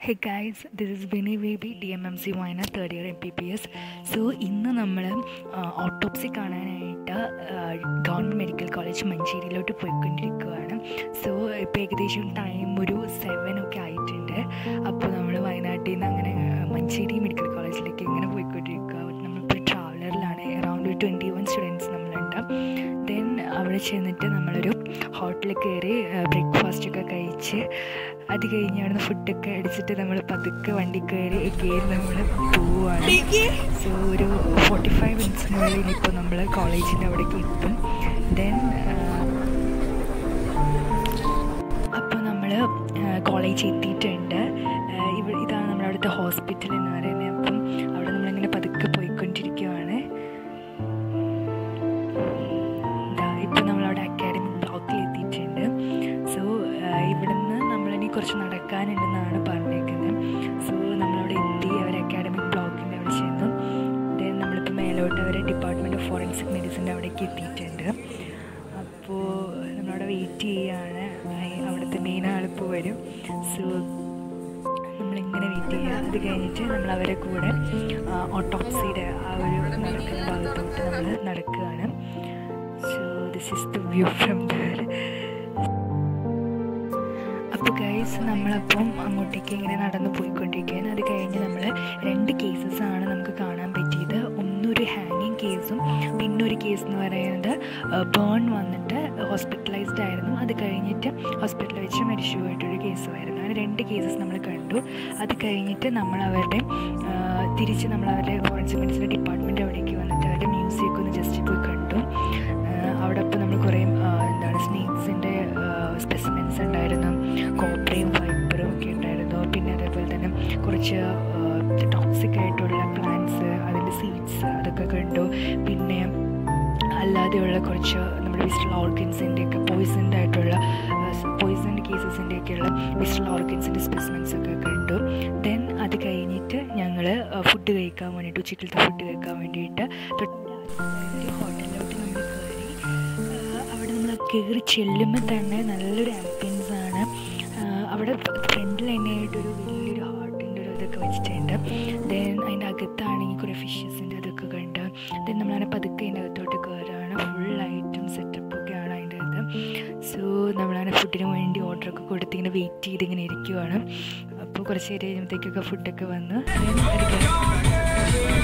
hey guys this is Bini baby D M M C Wayanad third year M B B S so ഇന്ന് നമ്മൾ autopsy കാണാനായിട്ട് government medical college മഞ്ചേരിയിലോട്ട് പോയിക്കൊണ്ടിരിക്കുകയാണ് so ഇപ്പോൾ ഏകദേശം time ഒരു seven ഒക്കെ ആയിട്ടുണ്ട് അപ്പോൾ നമ്മൾ വയനാട്ടിൽ നിന്ന് അങ്ങനെ ആ, മഞ്ചേരി മെഡിക്കൽ കോളേജിലേക്ക് ഇങ്ങനെ പോയിക്കൊണ്ടിരിക്കുക നമ്മളിപ്പോൾ ട്രാവലറിലാണ് അറൗണ്ട് ഒരു ട്വൻറ്റി വൺ സ്റ്റുഡൻസ് നമ്മളുണ്ട് ദെൻ അവിടെ ചെന്നിട്ട് നമ്മളൊരു ഹോട്ടലിൽ കയറി ബ്രേക്ക്ഫാസ്റ്റ് ഒക്കെ കഴിച്ച് അത് കഴിഞ്ഞ് അവിടുന്ന് ഫുഡൊക്കെ അടിച്ചിട്ട് നമ്മൾ പതുക്കെ വണ്ടി കയറി കയറി നമ്മൾ പോവുകയാണ് സോ ഒരു ഫോർട്ടി ഫൈവ് മിനിറ്റ്സിനുള്ളിൽ ഇനിയിപ്പോൾ നമ്മൾ കോളേജിൻ്റെ അവിടേക്ക് എത്തും ദെൻ അപ്പോൾ നമ്മൾ കോളേജ് എത്തിയിട്ടുണ്ട് ആ, ഇവ ഇതാണ് നമ്മുടെ അവിടുത്തെ ഹോസ്പിറ്റൽ എന്ന് പറയുന്നത് അപ്പം അവിടെ നമ്മളിങ്ങനെ പതുക്കെ പോയിക്കൊണ്ടിരിക്കുവാണ് ഇതാ ഇപ്പം നമ്മളവിടെ അക്കാഡമിക് ബ്ലോക്കിൽ എത്തിയിട്ടുണ്ട് സോ ഇവിടുന്ന് നമ്മളിനി കുറച്ച് നടക്കാനുണ്ടെന്നാണ് പറഞ്ഞേക്കുന്നത് സോ നമ്മളവിടെ എത്തി അവർ അക്കാഡമിക് ബ്ലോക്കിൻ്റെ അവിടെ ചെന്നു ദെൻ നമ്മളിപ്പോൾ മേലോട്ട് അവർ ഡിപ്പാർട്ട്മെൻറ്റ് ഓഫ് ഫോറൻസിക് മെഡിസിൻ്റെ അവിടേക്ക് എത്തിയിട്ടുണ്ട് അപ്പോൾ നമ്മളവിടെ വെയിറ്റ് ചെയ്യുകയാണ് അയ് അവിടുത്തെ മെയിൻ ആളിപ്പോൾ വരും സോ നമ്മളിങ്ങനെ വെയിറ്റ് ചെയ്യുക അത് കഴിഞ്ഞിട്ട് നമ്മൾ അവരെ കൂടെ ഓട്ടോപ്സിയുടെ ആ ഒരു നടക്കുന്ന ഭാഗത്തോട്ട് നമ്മൾ നടക്കുകയാണ് so this is the view from there അപ്പോൾ ഗൈസ് നമ്മളപ്പം അങ്ങോട്ടേക്ക് ഇങ്ങനെ നടന്ന് പോയിക്കൊണ്ടിരിക്കുകയാണ് അത് കഴിഞ്ഞ് നമ്മൾ രണ്ട് കേസസ് ആണ് നമുക്ക് കാണാൻ പറ്റിയത് ഒന്നൊരു ഹാങ്ങിങ് കേസും പിന്നെ ഒരു കേസ് എന്ന് പറയുന്നത് ബേൺ വന്നിട്ട് ഹോസ്പിറ്റലൈസ്ഡ് ആയിരുന്നു അത് കഴിഞ്ഞിട്ട് ഹോസ്പിറ്റലിൽ വെച്ച് മരിച്ചു പോയിട്ടൊരു കേസുമായിരുന്നു അങ്ങനെ രണ്ട് കേസസ് നമ്മൾ കണ്ടു അത് കഴിഞ്ഞിട്ട് നമ്മൾ അവരുടെ ആ, തിരിച്ച് നമ്മൾ അവരുടെ ഫോറൻസിക് മെഡിസിൻ ഡിപ്പാർട്ട്മെൻറ്റ് അവിടേക്ക് വന്നിട്ട് അവരുടെ മ്യൂസിയം ഒന്ന് ജസ്റ്റ് പോയി കണ്ടു ആ, അവിടെ ഇപ്പോൾ നമ്മൾ കുറേ ആ, എന്താണ് സ്നേക്സിൻ്റെ സ്പെസിമെൻസ് ഉണ്ടായിരുന്നു കോപ്രയും ഫൈബറും ഒക്കെ ഉണ്ടായിരുന്നു പിന്നെ അതേപോലെ തന്നെ കുറച്ച് ടോക്സിക് ആയിട്ടുള്ള പ്ലാന്റ്സ് അതിൻ്റെ സീഡ്സ് അതൊക്കെ കണ്ടു പിന്നെ അല്ലാതെയുള്ള കുറച്ച് നമ്മുടെ വിസ്റ്റൽ ഓർഗൻസിൻ്റെ ഒക്കെ പോയിസൺഡ് ആയിട്ടുള്ള പോയിസൺഡ് കേസസിൻ്റെ ഒക്കെയുള്ള വിസ്റ്റൽ ഓർഗൻസിൻ്റെ സ്പെസിമെൻസ് ഒക്കെ കണ്ടു ദെൻ അത് കഴിഞ്ഞിട്ട് ഞങ്ങൾ ഫുഡ് കഴിക്കാൻ വേണ്ടിയിട്ട് ഉച്ചക്കലത്തെ ഫുഡ് കഴിക്കാൻ വേണ്ടിയിട്ട് തൊട്ട് ഹോട്ടലിലോട്ട് നമ്മൾ കയറി ആഹ് അവിടെ നമ്മൾ കയറി ചെല്ലുമ്പോൾ തന്നെ നല്ലൊരു ആംബിയൻസ് ആണ് ആഹ് അവിടെ ഫ്രണ്ടിൽ തന്നെയായിട്ടൊരു വലിയൊരു ഹാർട്ടിൻ്റെ ഒരു ഇതൊക്കെ വെച്ചിട്ടുണ്ട് ദെൻ അതിൻ്റെ അകത്താണെങ്കിൽ കുറേ ഫിഷസിൻ്റെ ഇതൊക്കെ കണ്ട് ദെൻ നമ്മളങ്ങനെ പതുക്കെ അതിൻ്റെ അകത്തോട്ട് കയറുകയാണ് ഫുൾ ലൈറ്റും സെറ്റപ്പൊക്കെയാണ് അതിൻ്റെ ഇത് സോ നമ്മളങ്ങനെ ഫുഡിന് വേണ്ടി ഓർഡറൊക്കെ കൊടുത്ത് ഇങ്ങനെ വെയിറ്റ് ചെയ്ത് ഇങ്ങനെ ഇരിക്കുവാണ് അപ്പോൾ കുറച്ച് നേരം കഴിയുമ്പോഴത്തേക്കൊക്കെ ഫുഡൊക്കെ വന്ന് then അത് കഴിഞ്ഞ്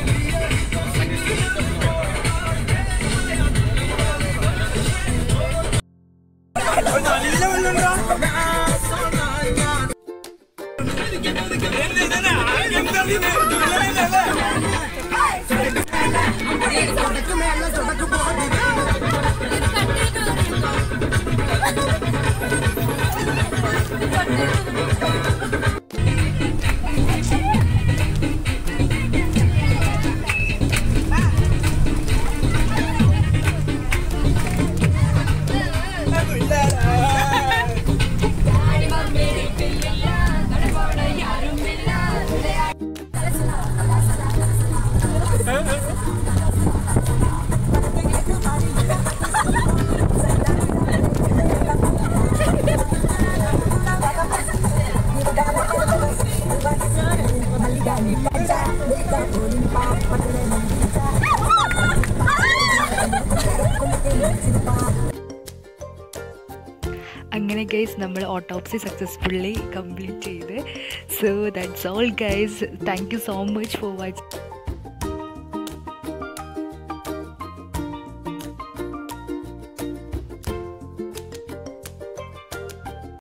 അങ്ങനെ ഗൈസ് നമ്മൾ ഓട്ടോപ്സി സക്സസ്ഫുള്ളി കംപ്ലീറ്റ് ചെയ്ത് so that's all guys thank you so much for watch